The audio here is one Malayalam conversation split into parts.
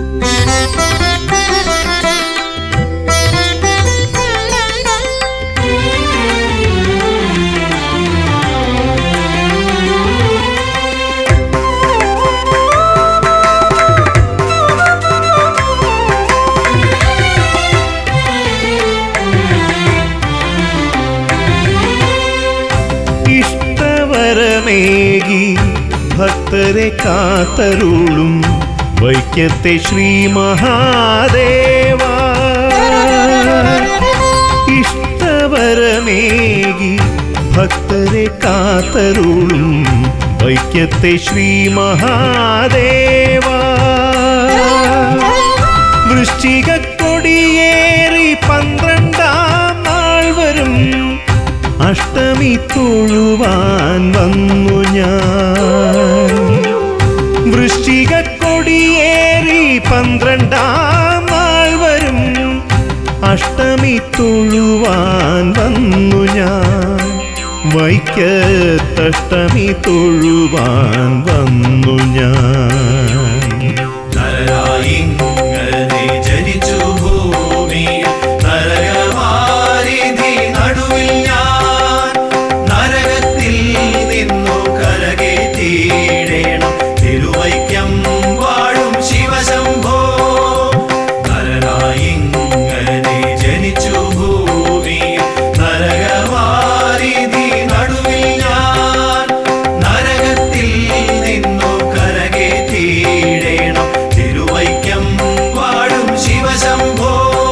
ഇഷ്ടവരമേകി ഭക്തരെ കാത്തരുളും വൈക്കത്തെ ശ്രീ മഹാദേവ ഇഷ്ടവരമേകി ഭക്തരെ കാത്തരുളും വൈക്കത്തെ ശ്രീ മഹാദേവ വൃശ്ചികക്കൊടിയേറി പന്ത്രണ്ടാം നാൾ വരും അഷ്ടമി തൊഴുവാൻ വന്നു ഞാൻ വൃശ്ചികക്കൊടിയേറി പന്ത്രണ്ടാം നാൾ വരും അഷ്ടമി തൊഴുവാൻ വന്നു ഞാൻ വൈക്കത്തഷ്ടമി തൊഴുവാൻ വന്നു ഞാൻ നരനായിങ്ങനെ ജനിച്ചു ഭൂമിയിൽ നരകവാരിധി നടുവിൽ ഞാൻ നരകത്തിൽ നിന്നു കരകേറ്റിയിടേണം തിരുവൈക്കം വാഴും ശിവശംഭോ നരനായിങ്ങനെ ജനിച്ചു ഭൂമിയിൽ നരകവാരിധി നടുവിൽ ഞാൻ നരകത്തിൽ നിന്നു കരകേറ്റിയിടേണം തിരുവൈക്കം വാഴും ശിവശംഭോ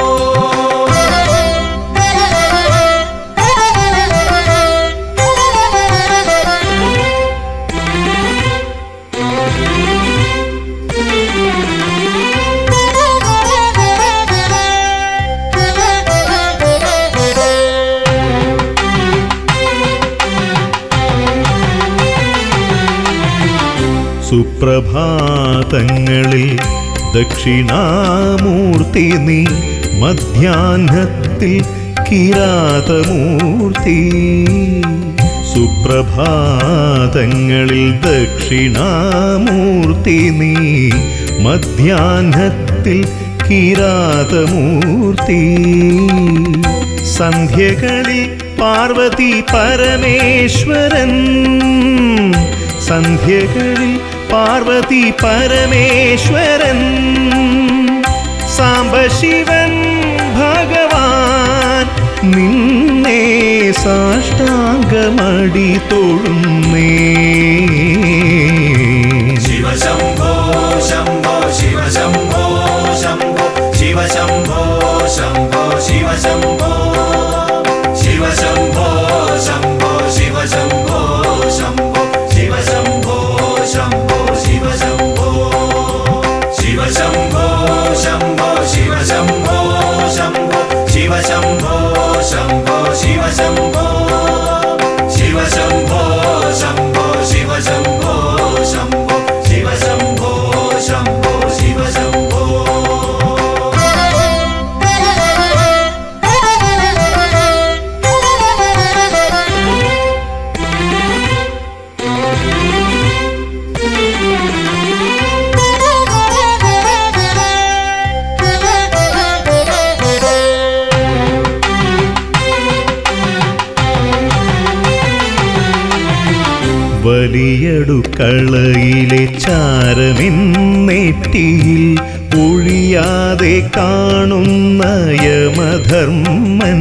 സുപ്രഭാതങ്ങളിൽ ദക്ഷിണാമൂർത്തി നീ മധ്യാഹ്നത്തിൽ കിരാതമൂർത്തി സുപ്രഭാതങ്ങളിൽ ദക്ഷിണാമൂർത്തി നീ മധ്യാഹ്നത്തിൽ കിരാതമൂർത്തി സന്ധ്യകളിൽ പാർവതി പരമേശ്വരൻ സന്ധ്യകളിൽ പാർവതി പരമേശ്വരൻ സാംബശിവൻ ഭഗവാൻ നിന്നെ സാഷ്ടാംഗമടി തൊഴുന്നേ ശിവശംഭോ ശംഭോ ശിവശംഭോ ശംഭോ ശിവശംഭോ ശംഭോ ശിവശംഭോ ശിവശംഭോ ശംഭോ ശിവശംഭോ ശംഭോ ശിവശംഭോ ശംഭോ ശിവശംഭോ ശിവശംഭോ ശംഭോ ശിവശംഭോ ശംഭോ ശിവശംഭോ ശംഭോ ശിവശംഭോ ശിവശംഭോ ശംഭോ ശിവശംഭോ ശംഭോ ശിവശംഭോ ശംഭോ ശിവശംഭോ വലിയടുക്കളയിലെ ചാരമിന്നേറ്റിയിൽ ഒഴിയാതെ കാണുന്ന യമധർമ്മൻ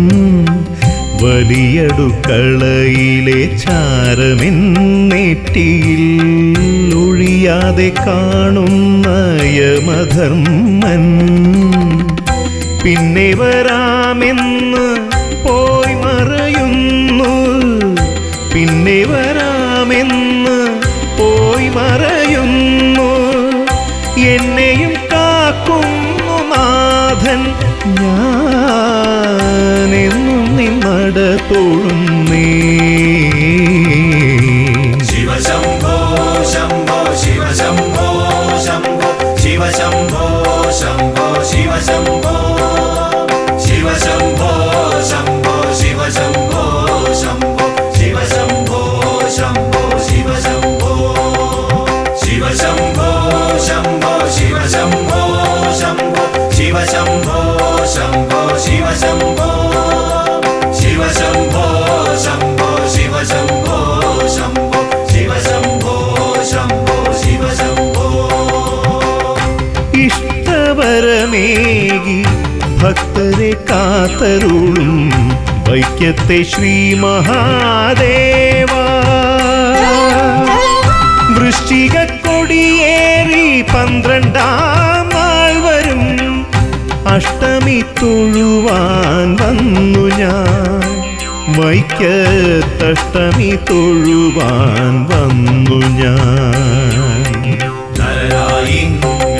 വലിയടുക്കളയിലെ ചാരമിന്നേറ്റിയിൽ ഒഴിയാതെ കാണുന്ന യമധർമ്മൻ പിന്നെ വരാമെന്ന് പോയി മറയുന്നു പിന്നെ വരാമെന്ന് പോയി മറയുന്നു എന്നെയും കാക്കുന്നു നാഥൻ ഞാനെന്നും നിന്നട തൊഴുന്നേ ശിവശംഭോ ശംഭോ ശിവശംഭോ ശംഭോ ശിവശംഭോ ശംഭോ ശിവശംഭോ ശിവശംഭോ ശംഭോ ശിവശംഭോ ശംഭോ ശിവശംഭോ ശംഭോ ശിവശംഭോ ശിവശംഭോ ശംഭോ ശിവശംഭോ ശംഭോ ശിവശംഭോ ശംഭോ ശിവശംഭോ ശംഭോ ശിവശംഭോ ശംഭോ ശിവശംഭോ ഇഷ്ടവരമേകി ഭക്തരെ കാത്തരുളും വൈക്കത്തെ ശ്രീ മഹാദേവ വൃശ്ചിക കൊടിയേറി പന്ത്രണ്ടാം നാൾ വരും അഷ്ടമി തൊഴുവാൻ വന്നു ഞാൻ വൈക്കത്തഷ്ടമി തൊഴുവാൻ വന്നു ഞാൻ നരനായി